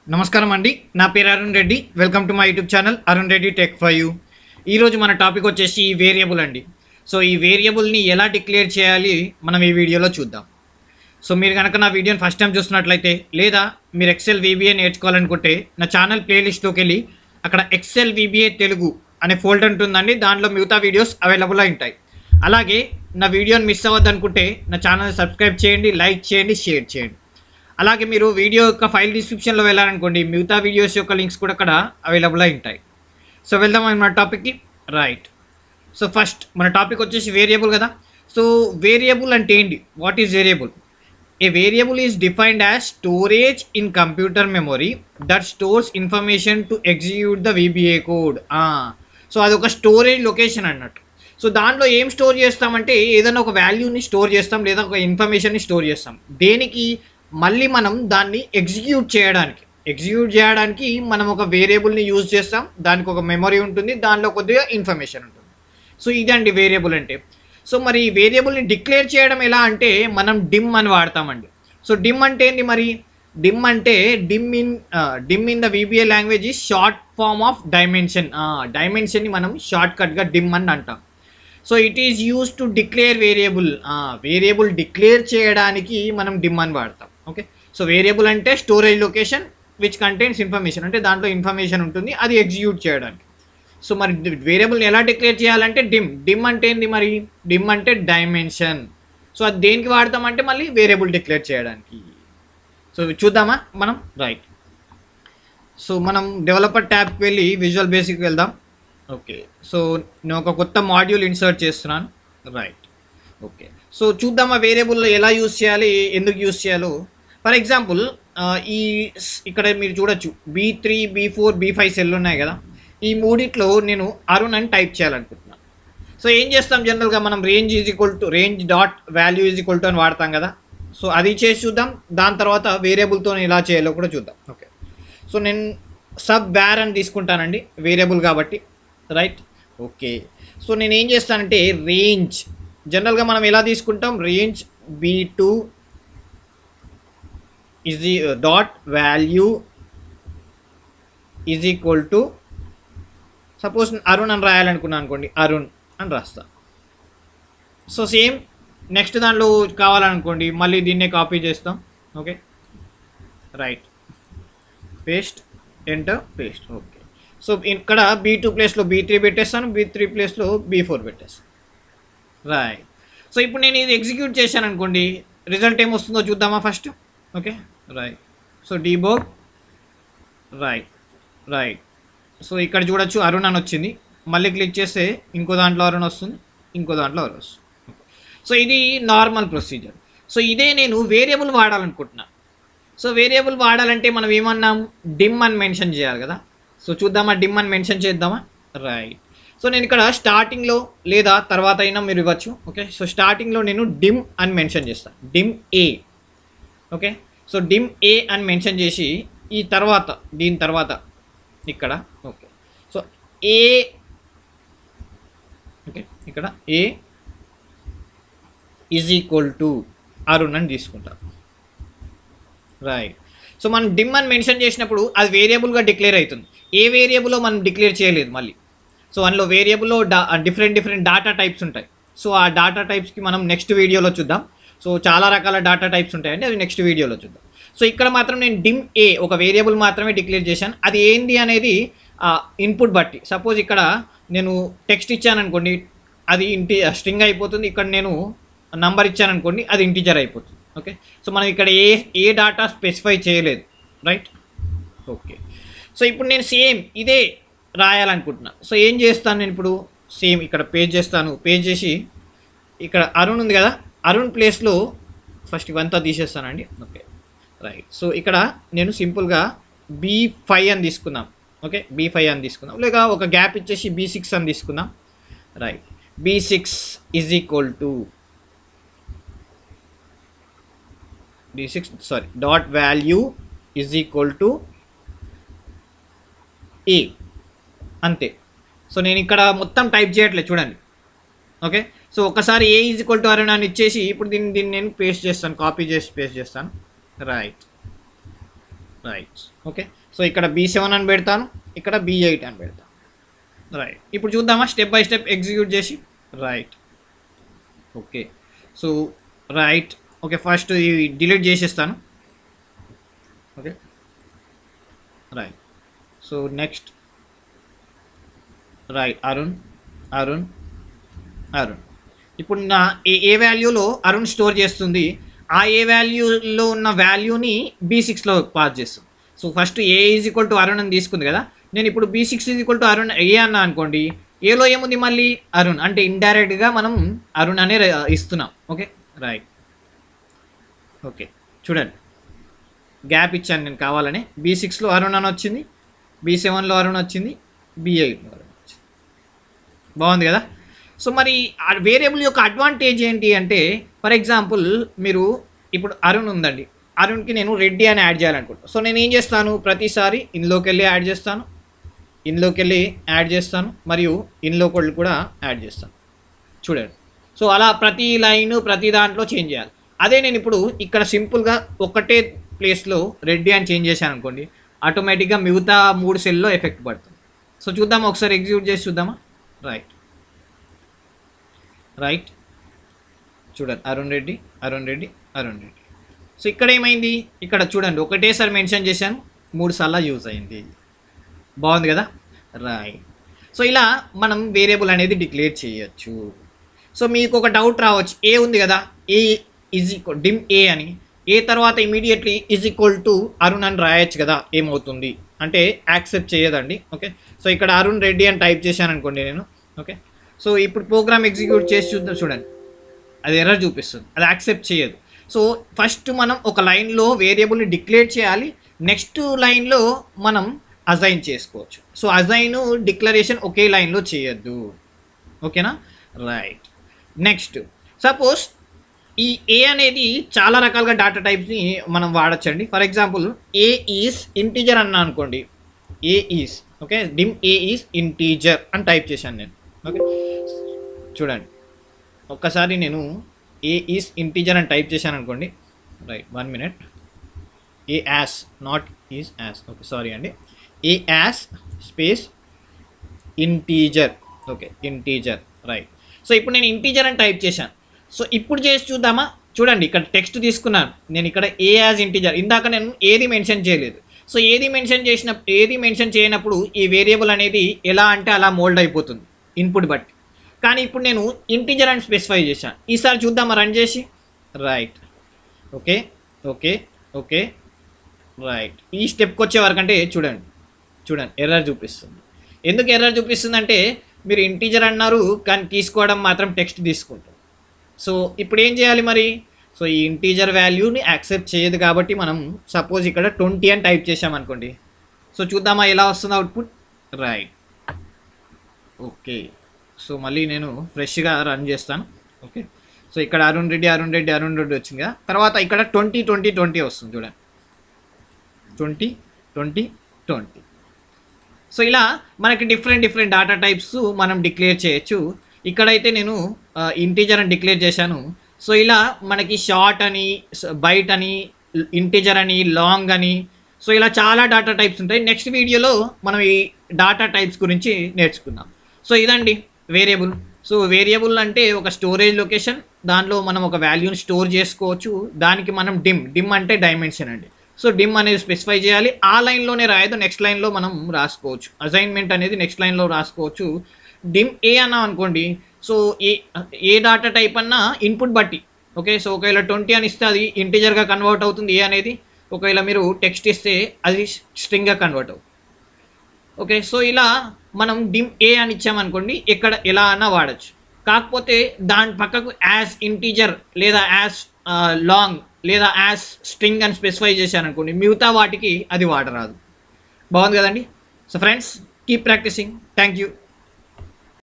నమస్కారం అండి నా పేరు Arun Reddy welcome to my YouTube channel Arun Reddy tech for you ఈరోజు మన టాపిక్ వచ్చేసి ఈ వేరియబుల్ అండి సో ఈ వేరియబుల్ని ఎలా డిక్లేర్ చేయాలి మనం ఈ వీడియోలో చూద్దాం సో మీరు కనుక నా వీడియోని ఫస్ట్ టైం చూస్తున్నట్లయితే లేదా మీరు ఎక్సెల్ వీబీఏ నేర్చుకోవాలనుకుంటే నా ఛానల్ ప్లేలిస్ట్లోకి వెళ్ళి అక్కడ ఎక్సెల్ వీబీఏ తెలుగు అనే ఫోల్డర్ ఉంటుందండి దాంట్లో మిగతా వీడియోస్ అవైలబుల్ అయి ఉంటాయి అలాగే నా వీడియోని మిస్ అవ్వద్దు అనుకుంటే నా ఛానల్ సబ్స్క్రైబ్ చేయండి లైక్ చేయండి షేర్ చేయండి అలాగే మీరు వీడియో యొక్క ఫైల్ డిస్క్రిప్షన్లో వెళ్ళాలనుకోండి మిగతా వీడియోస్ యొక్క లింక్స్ కూడా అక్కడ అవైలబుల్ అయి ఉంటాయి సో వెళ్దాం మన టాపిక్కి రైట్ సో ఫస్ట్ మన టాపిక్ వచ్చేసి వేరియబుల్ కదా సో వేరియబుల్ అంటే ఏంటి what is variable a variable is defined as storage in computer memory that stores information to execute the VBA code so అది ఒక స్టోరేజ్ లొకేషన్ అన్నట్టు సో దాంట్లో ఏం స్టోర్ చేస్తామంటే ఏదైనా ఒక వాల్యూని స్టోర్ చేస్తాం లేదా ఒక ఇన్ఫర్మేషన్ని స్టోర్ చేస్తాం దేనికి మళ్ళీ మనం దాన్ని ఎగ్జిక్యూట్ చేయడానికి ఎగ్జిక్యూట్ చేయడానికి మనం ఒక వేరియబుల్ని యూజ్ చేస్తాం దానికి ఒక మెమరీ ఉంటుంది దానిలో కొద్దిగా ఇన్ఫర్మేషన్ ఉంటుంది సో ఇదండి వేరియబుల్ అంటే సో మరి ఈ వేరియబుల్ని డిక్లేర్ చేయడం ఎలా అంటే మనం డిమ్ అని వాడతామండి సో డిమ్ అంటే ఏంటి మరి డిమ్ అంటే dim in dim in the VBA language ఈ షార్ట్ ఫార్మ్ ఆఫ్ డైమెన్షన్ డైమెన్షన్ని మనం షార్ట్ కట్గా డిమ్ అని అంటాం so it is use to declare variable variable declare చేయడానికి మనం డిమ్ అని వాడతాం ఓకే సో వేరియబుల్ అంటే storage location which contains information అంటే దాంట్లో ఇన్ఫర్మేషన్ ఉంటుంది అది ఎగ్జిక్యూట్ చేయడానికి సో మరి వేరియబుల్ని ఎలా డిక్లేర్ చేయాలంటే డిమ్ డిమ్ అంటే ఏంది మరి డిమ్ అంటే డైమెన్షన్ సో అది దేనికి వాడతామంటే మళ్ళీ వేరియబుల్ డిక్లేర్ చేయడానికి సో చూద్దామా మనం రైట్ సో మనం డెవలపర్ ట్యాబ్కి వెళ్ళి విజువల్ బేసిక్ వెళ్దాం ఓకే సో నేను ఒక కొత్త మాడ్యూల్ ఇన్సర్ట్ చేస్తున్నాను రైట్ ఓకే సో చూద్దామా వేరియబుల్ ఎలా యూస్ చేయాలి ఎందుకు యూస్ చేయాలో ఫర్ ఎగ్జాంపుల్ ఈ స్- ఇక్కడ మీరు చూడొచ్చు B three B four B five cell ఉన్నాయి కదా ఈ మూడిట్లో నేను అరుణ్ అని టైప్ చేయాలనుకుంటున్నాను సో ఏం చేస్తాం జనరల్గా మనం range is equal to range dot value is equal to అని వాడతాం కదా సో అది చేసి చూద్దాం దాని తర్వాత వేరియబుల్తో ఎలా చేయాలో కూడా చూద్దాం ఓకే సో నేను సబ్ బ్యార్ అని తీసుకుంటానండి వేరియబుల్ కాబట్టి రైట్ ఓకే సో నేను ఏం చేస్తానంటే రేంజ్ జనరల్గా మనం ఎలా తీసుకుంటాం range B two is dot value is equal to suppose Arun అని రాయాలనుకున్నాను అనుకోండి అరుణ్ అని రాస్తా సో సేమ్ నెక్స్ట్ దాంట్లో కావాలనుకోండి మళ్ళీ దీన్నే కాపీ చేస్తాం okay right paste enter paste okay so ఇక్కడ బీ టూ ప్లేస్లో బీ త్రీ పెట్టేస్తాను బీ త్రీ ప్లేస్లో బీ ఫోర్ పెట్టేస్తాను రైట్ సో ఇప్పుడు నేను ఇది ఎగ్జిక్యూట్ చేశాను అనుకోండి రిజల్ట్ ఏమొస్తుందో చూద్దామా first okay right so debug right right so ఇక్కడ చూడొచ్చు అరుణ్ అని వచ్చింది మళ్ళీ క్లిక్ చేస్తే ఇంకో దాంట్లో అరుణ్ వస్తుంది ఇంకో దాంట్లో అరుణ్ వస్తుంది సో ఇది నార్మల్ ప్రొసీజర్ సో ఇదే నేను వేరియబుల్ వాడాలనుకుంటున్నా సో వేరియబుల్ వాడాలంటే మనం ఏమన్నాం డిమ్ అని మెన్షన్ చేయాలి కదా సో చూద్దామా డిమ్ అని మెన్షన్ చేద్దామా రైట్ సో నేను ఇక్కడ స్టార్టింగ్లో లేదా తర్వాత అయినా మీరు ఇవ్వచ్చు ఓకే సో స్టార్టింగ్లో నేను డిమ్ అని మెన్షన్ చేస్తాను dim A okay so dim A అని మెన్షన్ చేసి ఈ తర్వాత దీని తర్వాత ఇక్కడ ఓకే సో ఏ ఓకే ఇక్కడ A is equal to Arun అని తీసుకుంటా రైట్ సో మనం డిమ్ అని మెన్షన్ చేసినప్పుడు అది వేరియబుల్గా డిక్లేర్ అవుతుంది ఏ వేరియబుల్లో మనం డిక్లేర్ చేయలేదు మళ్ళీ సో అందులో వేరియబుల్లో డా డిఫరెంట్ డిఫరెంట్ డాటా టైప్స్ ఉంటాయి సో ఆ డాటా టైప్స్కి మనం నెక్స్ట్ వీడియోలో చూద్దాం సో చాలా రకాల డాటా టైప్స్ ఉంటాయండి అవి నెక్స్ట్ వీడియోలో చూద్దాం సో ఇక్కడ మాత్రం నేను డిమ్ ఏ ఒక వేరియబుల్ మాత్రమే డిక్లేర్ చేశాను అది ఏంటి అనేది ఇన్పుట్ బట్టి సపోజ్ ఇక్కడ నేను టెక్స్ట్ ఇచ్చాను అనుకోండి అది ఇంటి స్ట్రింగ్ అయిపోతుంది ఇక్కడ నేను నంబర్ ఇచ్చాను అనుకోండి అది ఇంటీజర్ అయిపోతుంది ఓకే సో మనం ఇక్కడ ఏ ఏ డాటా స్పెసిఫై చేయలేదు రైట్ ఓకే సో ఇప్పుడు నేను సేమ్ ఇదే రాయాలనుకుంటున్నా సో ఏం చేస్తాను నేను ఇప్పుడు సేమ్ ఇక్కడ పేజ్ చేస్తాను పేజ్ చేసి ఇక్కడ అరుణ్ ఉంది కదా అరుణ్ ప్లేస్లో ఫస్ట్ ఇవంతా తీసేస్తానండి ఓకే రైట్ సో ఇక్కడ నేను సింపుల్గా బీ ఫైవ్ అని తీసుకుందాం ఓకే బీ ఫైవ్ అని తీసుకుందాం లేక ఒక గ్యాప్ ఇచ్చేసి బీ సిక్స్ అని తీసుకుందాం right B six is equal to B six sorry dot value is equal to A అంతే సో నేను ఇక్కడ మొత్తం టైప్ చేయట్లేదు చూడండి ఓకే సో ఒకసారి A is equal to Arun అని ఇచ్చేసి ఇప్పుడు దీన్ని దీన్ని నేను పేస్ట్ చేస్తాను కాపీ చేసి పేస్ట్ చేస్తాను రైట్ రైట్ ఓకే సో ఇక్కడ బీ సెవెన్ అని పెడతాను ఇక్కడ బీ ఎయిట్ అని పెడతాను రైట్ ఇప్పుడు చూద్దామా స్టెప్ బై స్టెప్ ఎగ్జిక్యూట్ చేసి right okay so right okay first ఇవి డిలీట్ చేసేస్తాను okay right so next right Arun Arun Arun ఇప్పుడు నా ఏ ఏ వాల్యూలో అరుణ్ స్టోర్ చేస్తుంది ఆ ఏ వాల్యూలో ఉన్న వాల్యూని బీ సిక్స్లో పాస్ చేస్తుంది so first A is equal to Arun అని తీసుకుంది కదా నేను ఇప్పుడు B six is equal to Arun A అన్నా అనుకోండి ఏలో ఏముంది మళ్ళీ అరుణ్ అంటే ఇండైరెక్ట్గా మనం అరుణ్ అనే ర- ఇస్తున్నాం ఓకే రైట్ ఓకే చూడండి గ్యాప్ ఇచ్చాను నేను కావాలని బీ సిక్స్లో అరుణ్ అని వచ్చింది బీ సెవెన్లో అరుణ్ వచ్చింది బీ ఎయిట్లో అరుణ్ వచ్చింది బాగుంది కదా సో మరి ఆ వేరియబుల్ యొక్క అడ్వాంటేజ్ ఏంటి అంటే ఫర్ ఎగ్జాంపుల్ మీరు ఇప్పుడు అరుణ్ ఉందండి అరుణ్కి నేను రెడ్డి అని యాడ్ చేయాలనుకుంటాను సో నేను ఏం చేస్తాను ప్రతిసారి ఇన్లోకి వెళ్ళి యాడ్ చేస్తాను ఇన్లోకి వెళ్ళి యాడ్ చేస్తాను మరియు ఇన్లోకి వెళ్ళి కూడా యాడ్ చేస్తాను చూడండి సో అలా ప్రతి లైన్ ప్రతి దాంట్లో చేంజ్ చేయాలి అదే నేను ఇప్పుడు ఇక్కడ సింపుల్గా ఒకటే ప్లేస్లో రెడ్డి అని చేంజ్ చేశాను అనుకోండి ఆటోమేటిక్గా మిగతా మూడు సెల్లో ఎఫెక్ట్ పడుతుంది సో చూద్దామా ఒకసారి ఎగ్జిక్యూట్ చేసి చూద్దామా రైట్ రైట్ చూడండి అరుణ్ రెడ్డి అరుణ్ రెడ్డి అరుణ్ రెడ్డి సో ఇక్కడ ఏమైంది ఇక్కడ చూడండి ఒకటేసారి మెన్షన్ చేశాను మూడు సార్లు యూజ్ అయింది బాగుంది కదా రైట్ సో ఇలా మనం వేరియబుల్ అనేది డిక్లేర్ చేయొచ్చు సో మీకు ఒక డౌట్ రావచ్చు ఏ ఉంది కదా A is equal dim A అని ఏ తర్వాత immediately is equal to Arun అని రాయొచ్చు కదా ఏమవుతుంది అంటే యాక్సెప్ట్ చేయదండి ఓకే సో ఇక్కడ అరుణ్ రెడ్డి అని టైప్ చేశాను అనుకోండి నేను ఓకే సో ఇప్పుడు ప్రోగ్రామ్ ఎగ్జిక్యూట్ చేసి చూద్దాం చూడండి అది ఎర్రర్ చూపిస్తుంది అది యాక్సెప్ట్ చేయదు సో ఫస్ట్ మనం ఒక లైన్లో వేరియబుల్ని డిక్లేర్ చేయాలి నెక్స్ట్ లైన్లో మనం అజైన్ చేసుకోవచ్చు సో అజైన్ డిక్లరేషన్ ఒకే లైన్లో చేయొద్దు ఓకేనా రైట్ నెక్స్ట్ సపోజ్ ఈ ఏ అనేది చాలా రకాలుగా డేటా టైప్స్ని మనం వాడచ్చండి for example A is integer అన్నా అనుకోండి A is okay dim A is integer అని టైప్ చేశాను నేను ఓకే చూడండి ఒక్కసారి నేను ఏ ఈస్ ఇంటీజర్ అని టైప్ చేశాను అనుకోండి right one minute A as not is as okay sorry అండి A as space integer okay integer right so ఇప్పుడు నేను ఇంటీజర్ అని టైప్ చేశాను సో ఇప్పుడు చేసి చూద్దామా చూడండి ఇక్కడ టెక్స్ట్ తీసుకున్నాను నేను ఇక్కడ ఏ యాజ్ ఇంటీజర్ ఇందాక నేను ఏది మెన్షన్ చేయలేదు సో ఏది మెన్షన్ చేసిన ఏది మెన్షన్ చేయనప్పుడు ఈ వేరియబుల్ అనేది ఎలా అంటే అలా మోల్డ్ అయిపోతుంది ఇన్పుట్ బట్టి కానీ ఇప్పుడు నేను ఇంటీజర్ అని స్పెసిఫై చేశాను ఈసారి చూద్దామా రన్ చేసి right okay okay okay right ఈ స్టెప్కి వచ్చే వరకు అంటే చూడండి చూడండి ఎర్రర్ చూపిస్తుంది ఎందుకు ఎర్రర్ చూపిస్తుంది అంటే మీరు ఇంటీజర్ అన్నారు కానీ తీసుకోవడం మాత్రం టెక్స్ట్ తీసుకుంటాం సో ఇప్పుడు ఏం చేయాలి మరి సో ఈ ఇంటీజర్ వాల్యూని యాక్సెప్ట్ చేయదు కాబట్టి మనం సపోజ్ ఇక్కడ ట్వంటీ అని టైప్ చేసామనుకోండి సో చూద్దామా ఎలా వస్తుంది అవుట్పుట్ రైట్ ఓకే సో మళ్ళీ నేను ఫ్రెష్గా రన్ చేస్తాను ఓకే సో ఇక్కడ అరుణ్ రెడ్డి అరుణ్ రెడ్డి అరుణ్ రెడ్డి వచ్చింది కదా తర్వాత ఇక్కడ ట్వంటీ ట్వంటీ ట్వంటీ వస్తుంది చూడండి ట్వంటీ ట్వంటీ ట్వంటీ సో ఇలా మనకి డిఫరెంట్ డిఫరెంట్ డేటా టైప్స్ మనం డిక్లేర్ చేయొచ్చు ఇక్కడైతే నేను ఇంటీజర్ అని డిక్లేర్ చేశాను సో ఇలా మనకి షార్ట్ అని బైట్ అని ఇంటీజర్ అని లాంగ్ అని సో ఇలా చాలా డేటా టైప్స్ ఉంటాయి నెక్స్ట్ వీడియోలో మనం ఈ డేటా టైప్స్ గురించి నేర్చుకుందాం సో ఇదండి వేరియబుల్ సో వేరియబుల్ అంటే ఒక స్టోరేజ్ లొకేషన్ దానిలో మనం ఒక వాల్యూని స్టోర్ చేసుకోవచ్చు దానికి మనం డిమ్ డిమ్ అంటే డైమెన్షన్ అండి సో డిమ్ అనేది స్పెసిఫై చేయాలి ఆ లైన్లోనే రాయదు నెక్స్ట్ లైన్లో మనం రాసుకోవచ్చు అసైన్మెంట్ అనేది నెక్స్ట్ లైన్లో రాసుకోవచ్చు డిమ్ ఏ అన్నాం అనుకోండి so A A data type అన్నా ఇన్పుట్ బట్టి ఓకే సో ఒకవేళ ట్వంటీ అని ఇస్తే అది ఇంటీజర్గా కన్వర్ట్ అవుతుంది ఏ అనేది ఒకవేళ మీరు టెక్స్ట్ ఇస్తే అది స్ట్రింగ్గా కన్వర్ట్ అవుతుంది ఓకే సో ఇలా మనం డిమ్ ఏ అని ఇచ్చామనుకోండి ఎక్కడ ఎలా అన్నా వాడచ్చు కాకపోతే దాని పక్కకు యాజ్ ఇంటీజర్ లేదా యాజ్ లాంగ్ లేదా యాజ్ స్ట్రింగ్ అని స్పెసిఫై చేశాను అనుకోండి మిగతా వాటికి అది వాడరాదు బాగుంది కదండి so friends keep practising thank you